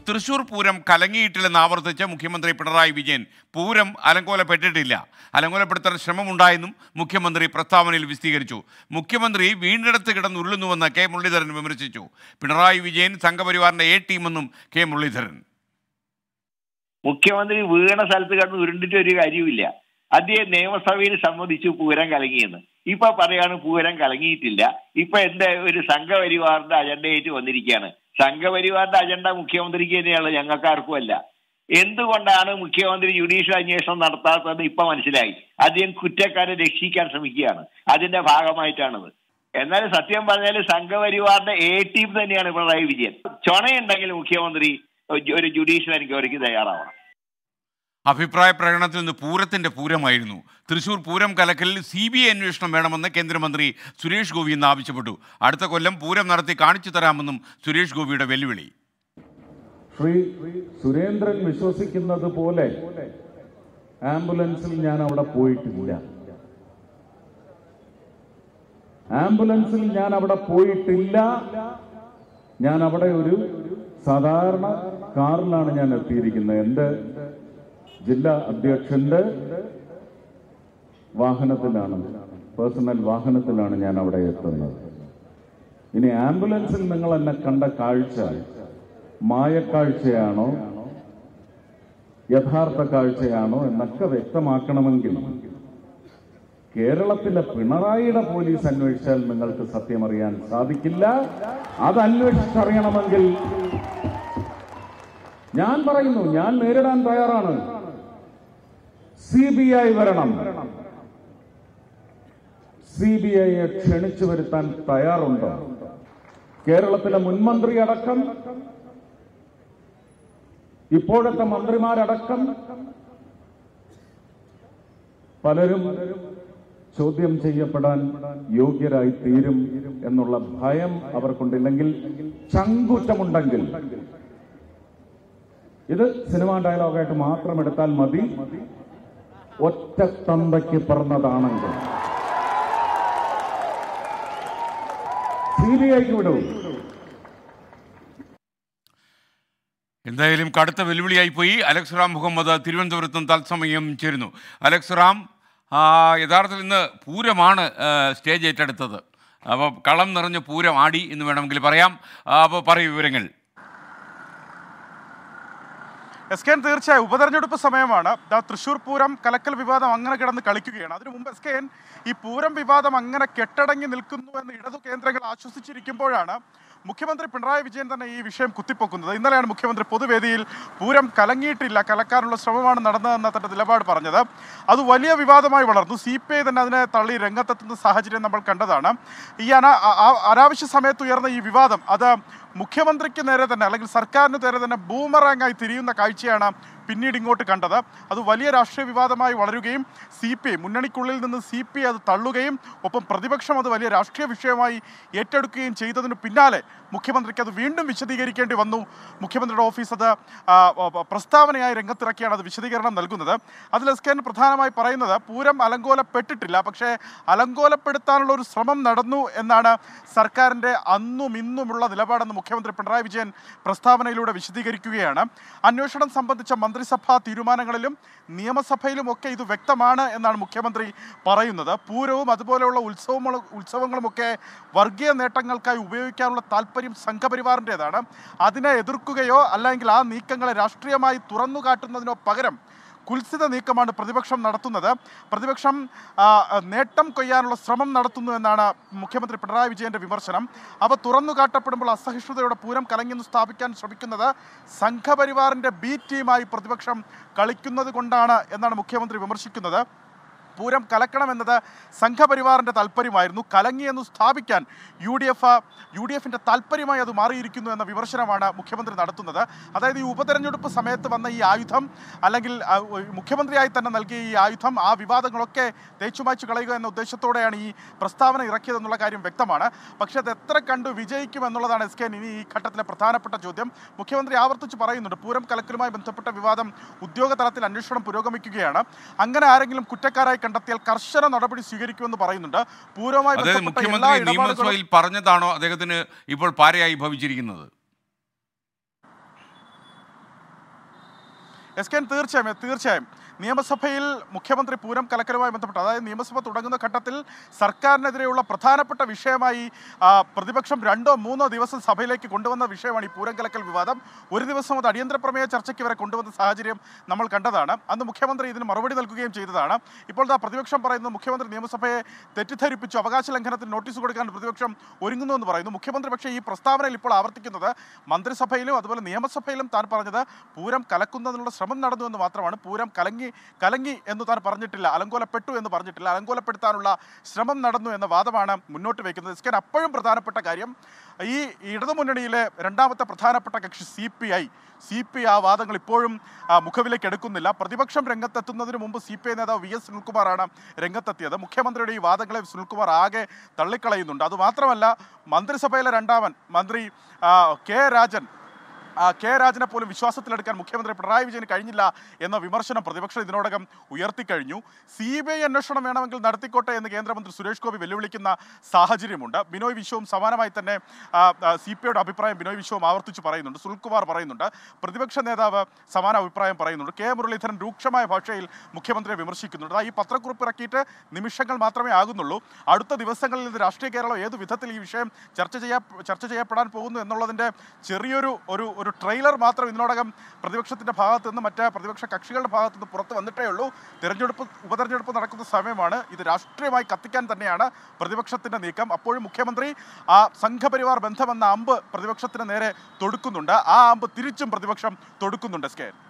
തൃശൂർ പൂരം കലങ്ങിയിട്ടില്ലെന്ന് ആവർത്തിച്ച് മുഖ്യമന്ത്രി പിണറായി വിജയൻ പൂരം അലങ്കോലപ്പെട്ടിട്ടില്ല അലങ്കോലപ്പെടുത്താൻ ശ്രമമുണ്ടായെന്നും മുഖ്യമന്ത്രി പ്രസ്താവനയിൽ വിശദീകരിച്ചു മുഖ്യമന്ത്രി വീണ്ടെടുത്ത് കിടന്നുരുളുന്നുവെന്ന് കെ മുരളീധരൻ വിമർശിച്ചു പിണറായി വിജയൻ സംഘപരിവാറിന്റെ എ ടീമെന്നും കെ മുരളീധരൻ മുഖ്യമന്ത്രി വീണ സ്ഥലത്ത് കിടന്ന് ഉരുണ്ടിട്ട് ഒരു കാര്യമില്ല അദ്ദേഹം നിയമസഭയിൽ സമ്മതിച്ചു പൂരം കലങ്ങിയെന്ന് ഇപ്പൊ പറയാണ് പൂരം കലങ്ങിയിട്ടില്ല ഇപ്പൊ എന്താ ഒരു സംഘപരിവാറിന്റെ അജണ്ടയായിട്ട് വന്നിരിക്കുകയാണ് സംഘപരിവാറിന്റെ അജണ്ട മുഖ്യമന്ത്രിക്ക് തന്നെയാണ് ഞങ്ങൾക്കാർക്കും അല്ല എന്തുകൊണ്ടാണ് മുഖ്യമന്ത്രി ജുഡീഷ്യൽ അന്വേഷണം നടത്താത്തതെന്ന് ഇപ്പൊ മനസ്സിലായി അദ്ദേഹം കുറ്റക്കാരെ രക്ഷിക്കാൻ ശ്രമിക്കുകയാണ് അതിന്റെ ഭാഗമായിട്ടാണത് എന്നാൽ സത്യം പറഞ്ഞാൽ സംഘപരിവാറിന്റെ എ ടീം തന്നെയാണ് പിണറായി വിജയൻ ചുണയുണ്ടെങ്കിൽ മുഖ്യമന്ത്രി ഒരു ജുഡീഷ്യൽ എൻക്വയറിക്ക് തയ്യാറാവണം അഭിപ്രായ പ്രകടനത്തിൽ നിന്ന് പൂരത്തിന്റെ പൂരമായിരുന്നു തൃശൂർ പൂരം കലക്കലിൽ സി ബി ഐ അന്വേഷണം വേണമെന്ന് കേന്ദ്രമന്ത്രി സുരേഷ് ഗോപി ഇന്ന് ആവശ്യപ്പെട്ടു അടുത്ത കൊല്ലം പൂരം നടത്തി കാണിച്ചു തരാമെന്നും സുരേഷ് ഗോപിയുടെ വെല്ലുവിളി ശ്രീ സുരേന്ദ്രൻ വിശ്വസിക്കുന്നത് പോലെ ആംബുലൻസിൽ ഞാൻ അവിടെ പോയിട്ടില്ല ആംബുലൻസിൽ ഞാൻ അവിടെ പോയിട്ടില്ല ഞാൻ അവിടെ ഒരു സാധാരണ കാറിലാണ് ഞാൻ എത്തിയിരിക്കുന്നത് എന്റെ ജില്ലാ അധ്യക്ഷന്റെ വാഹനത്തിലാണ് പേഴ്സണൽ വാഹനത്തിലാണ് ഞാൻ അവിടെ എത്തുന്നത് ഇനി ആംബുലൻസിൽ നിങ്ങൾ എന്നെ കണ്ട കാഴ്ച മായക്കാഴ്ചയാണോ യഥാർത്ഥ കാഴ്ചയാണോ എന്നൊക്കെ വ്യക്തമാക്കണമെങ്കിൽ കേരളത്തിലെ പിണറായിയുടെ പോലീസ് അന്വേഷിച്ചാൽ നിങ്ങൾക്ക് സത്യം അറിയാൻ സാധിക്കില്ല അത് അന്വേഷിച്ചറിയണമെങ്കിൽ ഞാൻ പറയുന്നു ഞാൻ നേരിടാൻ തയ്യാറാണ് സി ബി ഐ വരണം സി ബി ഐയെ ക്ഷണിച്ചു വരുത്താൻ തയ്യാറുണ്ടോ കേരളത്തിലെ മുൻമന്ത്രി അടക്കം ഇപ്പോഴത്തെ മന്ത്രിമാരടക്കം പലരും ചോദ്യം ചെയ്യപ്പെടാൻ യോഗ്യരായി തീരും എന്നുള്ള ഭയം അവർക്കുണ്ടില്ലെങ്കിൽ ചങ്കൂറ്റമുണ്ടെങ്കിൽ ഇത് സിനിമാ ഡയലോഗായിട്ട് മാത്രം എടുത്താൽ മതി ഒറ്റ തന്തയ്ക്ക് പിറന്നതാണെങ്കിൽ സി ബി ഐക്ക് വിടൂ എന്തായാലും കടുത്ത വെല്ലുവിളിയായി പോയി അലക്സ് റാം മുഹമ്മദ് തിരുവനന്തപുരത്തും തത്സമയം ചേരുന്നു അലക്സ് റാം ആ, യഥാർത്ഥത്തിൽ ഇന്ന് പൂരമാണ് ആ, സ്റ്റേജ് ഏറ്റെടുത്തത് അപ്പോൾ കളം നിറഞ്ഞ പൂരം ആടി എന്ന് വേണമെങ്കിൽ പറയാം അപ്പോൾ പറയൂ വിവരങ്ങൾ എസ് കെ എൻ തീർച്ചയായും ഉപതെരഞ്ഞെടുപ്പ് സമയമാണ് ദാ തൃശ്ശൂർ പൂരം കലക്കൽ വിവാദം അങ്ങനെ കിടന്ന് കളിക്കുകയാണ് അതിനു മുമ്പ് എസ് കെ എൻ ഈ പൂരം വിവാദം അങ്ങനെ കെട്ടടങ്ങി നിൽക്കുന്നു എന്ന് ഇടതു കേന്ദ്രങ്ങൾ ആശ്വസിച്ചിരിക്കുമ്പോഴാണ് മുഖ്യമന്ത്രി പിണറായി വിജയൻ തന്നെ ഈ വിഷയം കുത്തിപ്പൊക്കുന്നത് ഇന്നലെയാണ് മുഖ്യമന്ത്രി പൊതുവേദിയിൽ പൂരം കലങ്ങിയിട്ടില്ല കലക്കാനുള്ള ശ്രമമാണ് നടന്നതെന്ന തന്റെ നിലപാട് പറഞ്ഞത് അത് വലിയ വിവാദമായി വളർന്നു സി പി ഐ തന്നെ അതിനെ തള്ളി രംഗത്തെത്തുന്ന സാഹചര്യം നമ്മൾ കണ്ടതാണ് ഈ അനാ ആ- ആ- അനാവശ്യ സമയത്ത് ഉയർന്ന ഈ വിവാദം അത് മുഖ്യമന്ത്രിക്ക് നേരെ തന്നെ അല്ലെങ്കിൽ സർക്കാരിന് നേരെ തന്നെ ബൂമറാങ്ങായി തിരിയുന്ന കാഴ്ചയാണ് പിന്നീട് ഇങ്ങോട്ട് കണ്ടത് അത് വലിയ രാഷ്ട്രീയ വിവാദമായി വളരുകയും സി പി ഐ മുന്നണിക്കുള്ളിൽ നിന്ന് സി പി ഐ അത് തള്ളുകയും ഒപ്പം പ്രതിപക്ഷം അത് വലിയ രാഷ്ട്രീയ വിഷയമായി ഏറ്റെടുക്കുകയും ചെയ്തതിന് പിന്നാലെ മുഖ്യമന്ത്രിക്ക് അത് വീണ്ടും വിശദീകരിക്കേണ്ടി വന്നു മുഖ്യമന്ത്രിയുടെ ഓഫീസ് അത് ആ, ആ, പ്രസ്താവനയായി രംഗത്തിറക്കിയാണ് അത് വിശദീകരണം നൽകുന്നത് അതിൽ എസ് കെ എൻ പ്രധാനമായി പറയുന്നത് പൂരം അലങ്കോലപ്പെട്ടിട്ടില്ല പക്ഷേ അലങ്കോലപ്പെടുത്താനുള്ള ഒരു ശ്രമം നടന്നു എന്നാണ് സർക്കാരിൻ്റെ അന്നും ഇന്നുമുള്ള നിലപാടെന്ന് മുഖ്യമന്ത്രി പിണറായി വിജയൻ പ്രസ്താവനയിലൂടെ വിശദീകരിക്കുകയാണ് അന്വേഷണം സംബന്ധിച്ച മന്ത്രിസഭാ തീരുമാനങ്ങളിലും നിയമസഭയിലും ഒക്കെ ഇത് വ്യക്തമാണ് എന്നാണ് മുഖ്യമന്ത്രി പറയുന്നത് പൂരവും അതുപോലെയുള്ള ഉത്സവങ്ങളും ഉത്സവങ്ങളുമൊക്കെ വർഗീയ നേട്ടങ്ങൾക്കായി ഉപയോഗിക്കാനുള്ള താല്പര്യം സംഘപരിവാറിൻ്റെതാണ് അതിനെ എതിർക്കുകയോ അല്ലെങ്കിൽ ആ നീക്കങ്ങളെ രാഷ്ട്രീയമായി തുറന്നു കാട്ടുന്നതിനോ പകരം കുൽസിത നീക്കമാണ് പ്രതിപക്ഷം നടത്തുന്നത് പ്രതിപക്ഷം ആ, നേട്ടം കൊയ്യാനുള്ള ശ്രമം നടത്തുന്നു എന്നാണ് മുഖ്യമന്ത്രി പിണറായി വിജയന്റെ വിമർശനം അവ തുറന്നു കാട്ടപ്പെടുമ്പോൾ അസഹിഷ്ണുതയുടെ പൂരം കലങ്ങിയെന്ന് സ്ഥാപിക്കാൻ ശ്രമിക്കുന്നത് സംഘപരിവാറിന്റെ ബി ടീമായി പ്രതിപക്ഷം കളിക്കുന്നത് കൊണ്ടാണ് എന്നാണ് മുഖ്യമന്ത്രി വിമർശിക്കുന്നത് പൂരം കലക്കണമെന്നത് സംഘപരിവാറിന്റെ താല്പര്യമായിരുന്നു കലങ്ങിയെന്ന് സ്ഥാപിക്കാൻ U D F U D എഫിന്റെ താല്പര്യമായി അത് മാറിയിരിക്കുന്നു എന്ന വിമർശനമാണ് മുഖ്യമന്ത്രി നടത്തുന്നത് അതായത് ഈ ഉപതെരഞ്ഞെടുപ്പ് സമയത്ത് വന്ന ഈ ആയുധം അല്ലെങ്കിൽ ആ, മുഖ്യമന്ത്രിയായി തന്നെ നൽകിയ ഈ ആയുധം ആ വിവാദങ്ങളൊക്കെ തേച്ചുമായ്ച്ചു കളയുക എന്ന ഉദ്ദേശത്തോടെയാണ് ഈ പ്രസ്താവന ഇറക്കിയതെന്നുള്ള കാര്യം വ്യക്തമാണ് പക്ഷേ അത് എത്ര കണ്ടു വിജയിക്കും എന്നുള്ളതാണ് എസ് കെ ഇനി ഈ ഘട്ടത്തിലെ പ്രധാനപ്പെട്ട ചോദ്യം മുഖ്യമന്ത്രി ആവർത്തിച്ച് പറയുന്നുണ്ട് പൂരം കലക്കലുമായി ബന്ധപ്പെട്ട വിവാദം ഉദ്യോഗ തലത്തിൽ അന്വേഷണം പുരോഗമിക്കുകയാണ് അങ്ങനെ ആരെങ്കിലും കുറ്റക്കാരായി കണ്ടെത്തിയാൽ കർശന നടപടി സ്വീകരിക്കുമെന്ന് പറയുന്നുണ്ട് പൂരവുമായി അതായത് ബന്ധപ്പെട്ട എല്ലാ മുഖ്യമന്ത്രി ഇടപാടുകളും നിയമസഭയിൽ പറഞ്ഞതാണോ അദ്ദേഹത്തിന് ഇപ്പോൾ പാരയായി ഭവിച്ചിരിക്കുന്നത് എസ് കെ എൻ തീർച്ചയായും തീർച്ചയായും നിയമസഭയിൽ മുഖ്യമന്ത്രി പൂരം കലക്കലുമായി ബന്ധപ്പെട്ട് അതായത് നിയമസഭ തുടങ്ങുന്ന ഘട്ടത്തിൽ സർക്കാരിനെതിരെയുള്ള പ്രധാനപ്പെട്ട വിഷയമായി ആ, പ്രതിപക്ഷം രണ്ടോ മൂന്നോ ദിവസം സഭയിലേക്ക് കൊണ്ടുവന്ന വിഷയമാണ് ഈ പൂരം കലക്കൽ വിവാദം ഒരു ദിവസം അത് അടിയന്തര പ്രമേയ ചർച്ചയ്ക്ക് വരെ കൊണ്ടുവന്ന സാഹചര്യം നമ്മൾ കണ്ടതാണ് അന്ന് മുഖ്യമന്ത്രി ഇതിന് മറുപടി നൽകുകയും ചെയ്തതാണ് ഇപ്പോൾ ദാ പ്രതിപക്ഷം പറയുന്നത് മുഖ്യമന്ത്രി നിയമസഭയെ തെറ്റിദ്ധരിപ്പിച്ചു അവകാശ ലംഘനത്തിന് നോട്ടീസ് കൊടുക്കാൻ പ്രതിപക്ഷം ഒരുങ്ങുന്നു എന്ന് പറയുന്നു മുഖ്യമന്ത്രി പക്ഷേ ഈ പ്രസ്താവനയിൽ ഇപ്പോൾ ആവർത്തിക്കുന്നത് മന്ത്രിസഭയിലും അതുപോലെ നിയമസഭയിലും താൻ പറഞ്ഞത് പൂരം കലക്കുന്നതിനുള്ള ശ്രമം നടന്നു എന്ന് മാത്രമാണ് പൂരം കലങ്ങി കലങ്ങി എന്ന് താൻ പറഞ്ഞിട്ടില്ല അലങ്കോലപ്പെട്ടു എന്ന് പറഞ്ഞിട്ടില്ല അലങ്കോലപ്പെടുത്താനുള്ള ശ്രമം നടന്നു എന്ന വാദമാണ് മുന്നോട്ട് വയ്ക്കുന്നത് എസ് കെ അപ്പോഴും പ്രധാനപ്പെട്ട കാര്യം ഈ ഇടതുമുന്നണിയിലെ രണ്ടാമത്തെ പ്രധാനപ്പെട്ട കക്ഷി C P I C P ആ വാദങ്ങൾ ഇപ്പോഴും ആ, മുഖവിലേക്ക് എടുക്കുന്നില്ല പ്രതിപക്ഷം രംഗത്തെത്തുന്നതിന് മുമ്പ് സി പി ഐ നേതാവ് വി എസ് സുനിൽകുമാറാണ് രംഗത്തെത്തിയത് മുഖ്യമന്ത്രിയുടെ ഈ വാദങ്ങളെ സുനിൽകുമാർ ആകെ തള്ളിക്കളയുന്നുണ്ട് അതുമാത്രമല്ല മന്ത്രിസഭയിലെ രണ്ടാമൻ മന്ത്രി ആ, കെ രാജൻ ആ, കെ രാജനെ പോലും വിശ്വാസത്തിലെടുക്കാൻ മുഖ്യമന്ത്രി പിണറായി വിജയന് കഴിഞ്ഞില്ല എന്ന വിമർശനം പ്രതിപക്ഷം ഇതിനോടകം ഉയർത്തിക്കഴിഞ്ഞു സി ബി ഐ അന്വേഷണം വേണമെങ്കിൽ നടത്തിക്കോട്ടെ എന്ന് കേന്ദ്രമന്ത്രി സുരേഷ് ഗോപി വെല്ലുവിളിക്കുന്ന സാഹചര്യമുണ്ട് ബിനോയ് വിശ്വവും സമാനമായി തന്നെ സി പി ഐയുടെ അഭിപ്രായം ബിനോയ് വിശ്വവും ആവർത്തിച്ച് പറയുന്നുണ്ട് സുനിൽകുമാർ പറയുന്നുണ്ട് പ്രതിപക്ഷ നേതാവ് സമാന അഭിപ്രായം പറയുന്നുണ്ട് കെ മുരളീധരൻ രൂക്ഷമായ ഭാഷയിൽ മുഖ്യമന്ത്രിയെ വിമർശിക്കുന്നുണ്ട് ദാ ഈ പത്രക്കുറിപ്പ് ഇറക്കിയിട്ട് നിമിഷങ്ങൾ മാത്രമേ ആകുന്നുള്ളൂ അടുത്ത ദിവസങ്ങളിൽ ഇത് രാഷ്ട്രീയ കേരളം ഏത് വിധത്തിൽ ഈ വിഷയം ചർച്ച ചെയ്യാ ചർച്ച ചെയ്യപ്പെടാൻ പോകുന്നു എന്നുള്ളതിൻ്റെ ചെറിയൊരു ഒരു ഒരു ട്രെയിലർ മാത്രം ഇതിനോടകം പ്രതിപക്ഷത്തിൻ്റെ ഭാഗത്ത് നിന്ന് മറ്റ് പ്രതിപക്ഷ കക്ഷികളുടെ ഭാഗത്ത് നിന്ന് പുറത്ത് വന്നിട്ടേ ഉള്ളൂ തിരഞ്ഞെടുപ്പ് ഉപതെരഞ്ഞെടുപ്പ് നടക്കുന്ന സമയമാണ് ഇത് രാഷ്ട്രീയമായി കത്തിക്കാൻ തന്നെയാണ് പ്രതിപക്ഷത്തിൻ്റെ നീക്കം അപ്പോഴും മുഖ്യമന്ത്രി ആ സംഘപരിവാർ ബന്ധമെന്ന അമ്പ് പ്രതിപക്ഷത്തിന് നേരെ തൊടുക്കുന്നുണ്ട് ആ അമ്പ് തിരിച്ചും പ്രതിപക്ഷം തൊടുക്കുന്നുണ്ട് എസ് കെ